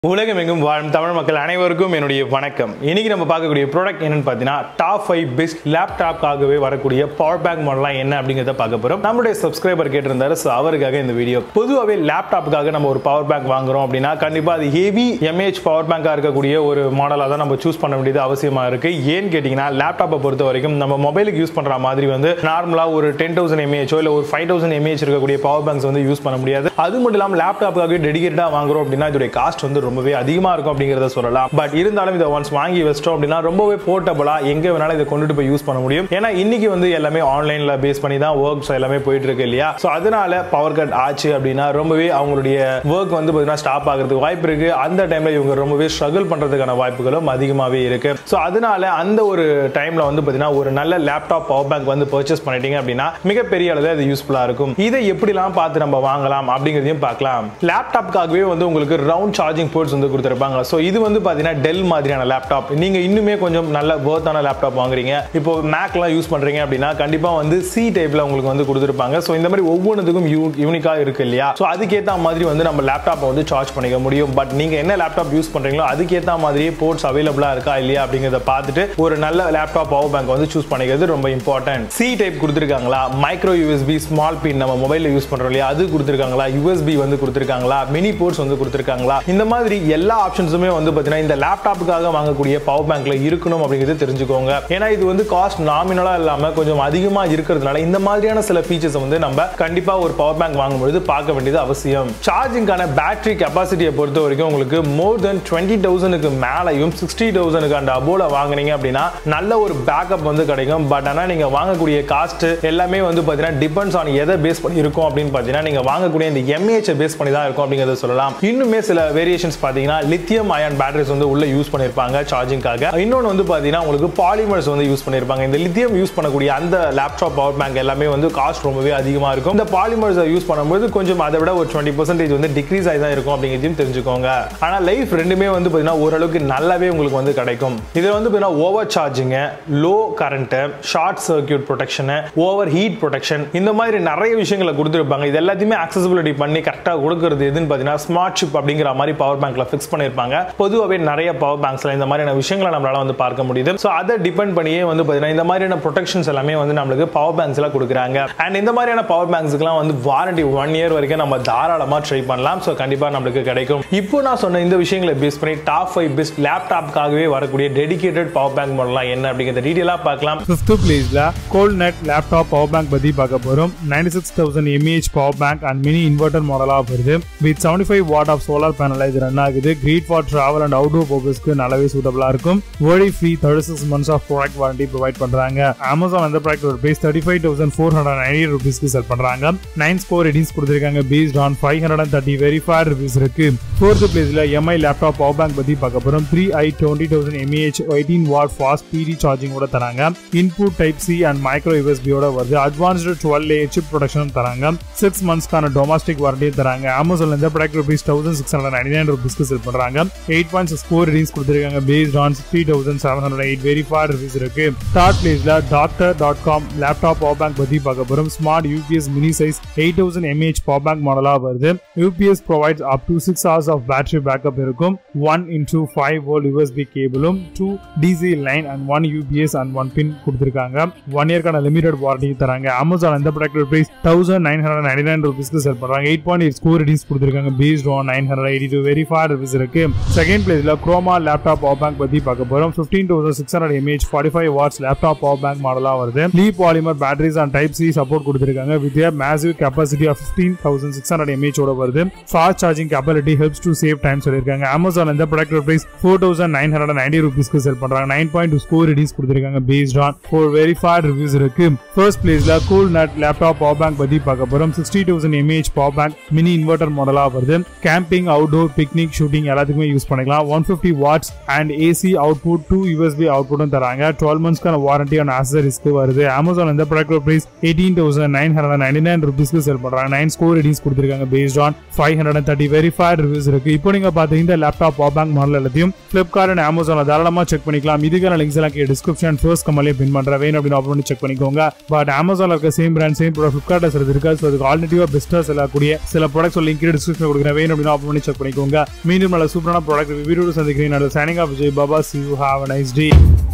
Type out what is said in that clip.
உலகம் எங்கும் வாழும் தமிழ் மக்கள் அனைவருக்கும் என்னுடைய வணக்கம் இன்னைக்கு நம்ம பார்க்கக்கூடிய ப்ராடக்ட் என்னன்னு பார்த்தீங்கன்னா டாப் ஃபைவ் பெஸ்ட் லேப்டாப்காகவே வரக்கூடிய பவர் பேங்க் மாடலாம் என்ன அப்படிங்கிறத பார்க்க போறோம் நம்மளுடைய சப்ஸ்கிரைபர் கேட்டிருந்தாரு ஸோ அவருக்காக இந்த வீடியோ பொதுவாகவே லேப்டாப்புக்காக நம்ம ஒரு பவர் பேங்க் வாங்குறோம் அப்படின்னா கண்டிப்பாக அது ஹெவி எம்ஏஹெச் பவர் பேங்காக இருக்கக்கூடிய ஒரு மாடலாக தான் நம்ம சூஸ் பண்ண வேண்டியது அவசியமா இருக்கு ஏன்னு கேட்டிங்கன்னா லேப்டாப்பை பொறுத்த வரைக்கும் நம்ம மொபைலுக்கு யூஸ் பண்ற மாதிரி வந்து நார்மலாக ஒரு டென் தௌசண்ட் எம்ஏஹெச்சோ இல்லை ஒரு ஃபைவ் தௌசண்ட் எம்ஏஹெச் இருக்கக்கூடிய பவர் பேங்க்ஸ் வந்து யூஸ் பண்ண முடியாது அது மட்டும் இல்லாமல் லேப்டாப்புக்காக டெடிகேட்டடாக வாங்குறோம் அப்படின்னா இதோடைய காஸ்ட் வந்து ரொம்பவே அதிகமாக இருக்கும் அப்படிங்கிறத சொல்லலாம் பட் இருந்தாலும் இதை ஒன்ஸ் வாங்கி வச்சிட்டோம் அப்படின்னா ரொம்பவே போர்ட்டபுளா எங்க வேணாலும் இதை கொண்டுட்டு போய் யூஸ் பண்ண முடியும் ஏன்னா இன்னைக்கு வந்து எல்லாமே ஆன்லைன்ல பேஸ் பண்ணி தான் ஒர்க்ஸ் எல்லாமே போயிட்டு இருக்கு இல்லையா ஸோ அதனால பவர் கட் ஆச்சு அப்படின்னா ரொம்பவே அவங்களுடைய ஒர்க் வந்து பார்த்தீங்கன்னா ஸ்டாப் ஆகிறதுக்கு வாய்ப்பு இருக்கு அந்த டைம்ல இவங்க ரொம்பவே ஸ்ட்ரகிள் பண்றதுக்கான வாய்ப்புகளும் அதிகமாகவே இருக்கு ஸோ அதனால அந்த ஒரு டைம்ல வந்து பார்த்தீங்கன்னா ஒரு நல்ல லேப்டாப் பவர் பேங்க் வந்து பர்ச்சேஸ் பண்ணிட்டீங்க அப்படின்னா மிகப்பெரிய அளவில் அது யூஸ்ஃபுல்லா இருக்கும் இதை எப்படிலாம் பார்த்து நம்ம வாங்கலாம் அப்படிங்கிறதையும் பார்க்கலாம் லேப்டாப்காகவே வந்து உங்களுக்கு ரவுண்ட் சார்ஜிங் போர்ட்ஸ் வந்து கொடுத்துருப்பாங்க ஸோ இது வந்து பார்த்தீங்கன்னா டெல் மாதிரியான லேப்டாப் நீங்க இன்னுமே கொஞ்சம் நல்ல ஒர்த்தான லேப்டாப் வாங்குறீங்க இப்போ மேக்லாம் யூஸ் பண்றீங்க அப்படின்னா கண்டிப்பா வந்து சி டைப்ல உங்களுக்கு வந்து கொடுத்துருப்பாங்க ஸோ இந்த மாதிரி ஒவ்வொன்றுத்துக்கும் யூனிக்கா இருக்கு இல்லையா ஸோ அதுக்கேற்ற மாதிரி வந்து நம்ம லேப்டாப்பை வந்து சார்ஜ் பண்ணிக்க முடியும் பட் நீங்க என்ன லேப்டாப் யூஸ் பண்றீங்களோ அதுக்கேற்ற மாதிரியே போர்ட்ஸ் அவைலபிளா இருக்கா இல்லையா அப்படிங்கிறத பார்த்துட்டு ஒரு நல்ல லேப்டாப் பவர் பேங்க் வந்து சூஸ் பண்ணிக்கிறது ரொம்ப இம்பார்ட்டன்ட் சி டைப் கொடுத்துருக்காங்களா மைக்ரோ யூஎஸ்பி ஸ்மால் பின் நம்ம மொபைலில் யூஸ் பண்றோம் இல்லையா அது கொடுத்துருக்காங்களா யூஎஸ்பி வந்து கொடுத்துருக்காங்களா மினி போர்ட்ஸ் வந்து கொடுத்துருக்காங்களா இந்த மாதிரி எல்லா ஆப்ஷன்ஸுமே வந்து பார்த்தீங்கன்னா இந்த லேப்டாப்புக்காக வாங்கக்கூடிய பவர் பேங்க்ல இருக்கணும் அப்படிங்கிறது தெரிஞ்சுக்கோங்க ஏன்னா இது வந்து காஸ்ட் நாமினலா இல்லாம கொஞ்சம் அதிகமா இருக்கிறதுனால இந்த மாதிரியான சில ஃபீச்சர்ஸ் வந்து நம்ம கண்டிப்பா ஒரு பவர் பேங்க் வாங்கும்பொழுது பார்க்க வேண்டியது அவசியம் சார்ஜிங்கான பேட்டரி கெப்பாசிட்டியை பொறுத்த வரைக்கும் உங்களுக்கு மோர் தென் டுவெண்ட்டி தௌசண்ட்க்கு மேலையும் சிக்ஸ்டி தௌசண்ட்க்கு அந்த அபோல வாங்குனீங்க அப்படின்னா நல்ல ஒரு பேக்கப் வந்து கிடைக்கும் பட் ஆனால் நீங்க வாங்கக்கூடிய காஸ்ட் எல்லாமே வந்து பார்த்தீங்கன்னா டிபெண்ட்ஸ் ஆன் எதை பேஸ் பண்ணி இருக்கும் அப்படின்னு பார்த்தீங்கன்னா நீங்க வாங்கக்கூடிய இந்த எம்ஏஹெச் பேஸ் பண்ணி தான் இருக்கும் அப்படிங்கிறத சொல்லலாம் இன்னுமே சில வேரியேஷன்ஸ் பார்த்தீங்கன்னா லித்தியம் அயன் பேட்டரிஸ் வந்து உள்ள யூஸ் பண்ணிருப்பாங்க சார்ஜிங்காக இன்னொன்று வந்து பார்த்தீங்கன்னா உங்களுக்கு பாலிமர்ஸ் வந்து யூஸ் பண்ணிருப்பாங்க இந்த லித்தியம் யூஸ் பண்ணக்கூடிய அந்த லேப்டாப் பவர் பேங்க் எல்லாமே வந்து காஸ்ட் ரொம்பவே அதிகமாக இருக்கும் இந்த பாலிமர்ஸ் யூஸ் பண்ணும்போது கொஞ்சம் அதை விட ஒரு டுவெண்ட்டி பர்சன்டேஜ் வந்து டிக்ரீஸ் ஆகி தான் இருக்கும் அப்படிங்கிறதையும் தெரிஞ்சுக்கோங்க ஆனால் லைஃப் ரெண்டுமே வந்து பார்த்தீங்கன்னா ஓரளவுக்கு நல்லாவே உங்களுக்கு வந்து கிடைக்கும் இதில் வந்து பார்த்தீங்கன்னா over charging low current short circuit protection over heat protection இந்த மாதிரி நிறைய விஷயங்களை கொடுத்துருப்பாங்க இது எல்லாத்தையுமே அக்சசிபிலிட்டி பண்ணி கரெக்டாக கொடுக்கறது எதுன்னு பார்த்தீங்கன்னா ஸ்மார்ட் சிப் அப்படிங்கிற மாதிரி பவர் பேங்க்ல ஃபிக்ஸ் பண்ணியிருப்பாங்க பொதுவாகவே நிறைய பவர் பேங்க்ஸ்ல இந்த மாதிரியான விஷயங்களை நம்மளால வந்து பார்க்க முடியுது ஸோ அதை டிபெண்ட் பண்ணியே வந்து பார்த்தீங்கன்னா இந்த மாதிரியான ப்ரொடெக்ஷன்ஸ் எல்லாமே வந்து நம்மளுக்கு பவர் பேங்க்ஸ்ல கொடுக்குறாங்க அண்ட் இந்த மாதிரியான பவர் பேங்க்ஸ்க்குலாம் வந்து வாரண்டி ஒன் இயர் வரைக்கும் நம்ம தாராளமாக ட்ரை பண்ணலாம் ஸோ கண்டிப்பாக நம்மளுக்கு கிடைக்கும் இப்போ நான் சொன்ன இந்த விஷயங்களை பேஸ் பண்ணி டாப் ஃபைவ் பெஸ்ட் லேப்டாப்காகவே வரக்கூடிய டெடிகேட்டட் பவர் பேங்க் மாடலாம் என்ன அப்படிங்கிறத டீட்டெயிலாக பார்க்கலாம் ஃபிஃப்த் பிளேஸ்ல gold net laptop power bank பத்தி பார்க்க போறோம் ninety six thousand mAh power bank and mini inverter மாடலா வருது with seventy five watt of solar panel இது ரன் ஆகுது great for travel and outdoor பர்பஸ்க்கு நல்லாவே சூட்டபிளா இருக்கும் worry free thirty six months of product warranty provide பண்றாங்க Amazon அந்த ப்ராடக்ட் ஒரு base thirty five thousand four hundred ninety ருபீஸ்க்கு செல் பண்றாங்க நைன் ஸ்கோர் ரேட்டிங்ஸ் கொடுத்துருக்காங்க based on five hundred and thirty verified rupees இருக்கு ஃபோர்த் பிளேஸ்ல MI laptop power bank பத்தி பார்க்க போறோம் three i twenty thousand mAh eighteen watt fast PD சார்ஜிங்கோட தராங்க input type C and micro யூஎஸ்பியோட வருது advanced twelve a chip protection தராங்க சிக்ஸ் மந்த்ஸ்க்கான டொமஸ்டிக் வாரண்டியும் தராங்க அமேசான்ல இந்த product rupees thousand six hundred ninety nine ருபீஸ்க்கு செல் பண்றாங்க eight point six four ratings கொடுத்துருக்காங்க based on sixty thousand seven hundred eight verified rupees இருக்கு தேர்ட் பிளேஸ்ல doctor dot com laptop power bank பத்தி பார்க்க போறோம் smart UPS mini size eight thousand mAh power bank மாடலா வருது UPS provides up to six hours of battery backup இருக்கும் one into five volt USB கேபிளும் two DC line and one UPS and one pin கொடுத்துருக்காங்க one இயர்க்கான limited warranty தராங்க Amazon இந்த product price thousand nine hundred ninety nine ருபீஸ்க்கு sell பண்றாங்க eight point eight score ratings கொடுத்துருக்காங்க based on nine hundred eighty two verified rupees இருக்கு second பிளேஸ்ல Croma laptop power bank பத்தி பார்க்க போறோம் fifteen thousand six hundred mAh forty five watts laptop power bank மாடலா வருது Li polymer batteries and type C support கொடுத்துருக்காங்க with massive capacity of fifteen thousand six hundred mAh ஓட வருது fast charging capability helps to save time சொல்லியிருக்காங்க Amazon இந்த product price four thousand nine hundred ninety ருபீஸ்க்கு sell பண்றாங்க nine point two score ratings கொடுத்துருக்காங்க based on four verified reviews இருக்கு first பிளேஸ்ல cool nut laptop power bank பத்தி பார்க்க போறோம் sixty thousand mAh power bank mini inverter மாடலா வருது கேம்பிங் அவுட்டோர் பிக்னிக் ஷூட்டிங் எல்லாத்துக்குமே யூஸ் பண்ணிக்கலாம் one fifty watts and AC output two USB அவுட்புட்டும் தராங்க டுவெல் மந்த்ஸ்க்கான வாரண்டி ஆன் ஆக்சசரிஸ்க்கு வருது அமேசான் இந்த product price eighteen thousand nine hundred ninety nine ருபீஸ்க்கு செல் பண்றாங்க நைன் ஸ்கோர் ரேட்டிங்ஸ் கொடுத்துருக்காங்க based on five hundred and thirty verified reviews இருக்கு இப்போ நீங்க பார்த்த இந்த லேப்டாப் பவர் பேங்க் மாடல் எல்லாத்தையும் ஃபிளிப்கார்ட் அண்ட் அமேசான் தாராளமா செக் பண்ணிக்கலாம் இதுக்கான லிங்க்ஸ் எல்லாம் டிஸ்கிரிப்ஷன் ஃபர்ஸ்ட் கமலே பின் பண்றேன் வேணும் அப்படின்னு ஆப்பன் பண்ணி செக் பண்ணிக்கோங்க பட் அமேசான்ல இருக்க சேம் பிராண்ட் சேம் ப்ராடக்ட் ஃபிளிப்கார்ட்ல சிலது இருக்கு ஸோ அதுக்கு ஆல்ரெடிவா பெஸ்ட்டாக செல்லக்கூடிய சில ப்ராடக்ட்ஸ் லிங்க் டிஸ்கிரிப்ஷன் கொடுக்குறேன் வேணும் அப்படின்னு ஆப்பன் பண்ணி செக் பண்ணிக்கோங்க மீண்டும் நல்ல சூப்பரான ப்ராடக்ட் வீடியோடு சந்திக்கிறேன் நல்ல signing off Vijay Baba see you have a nice day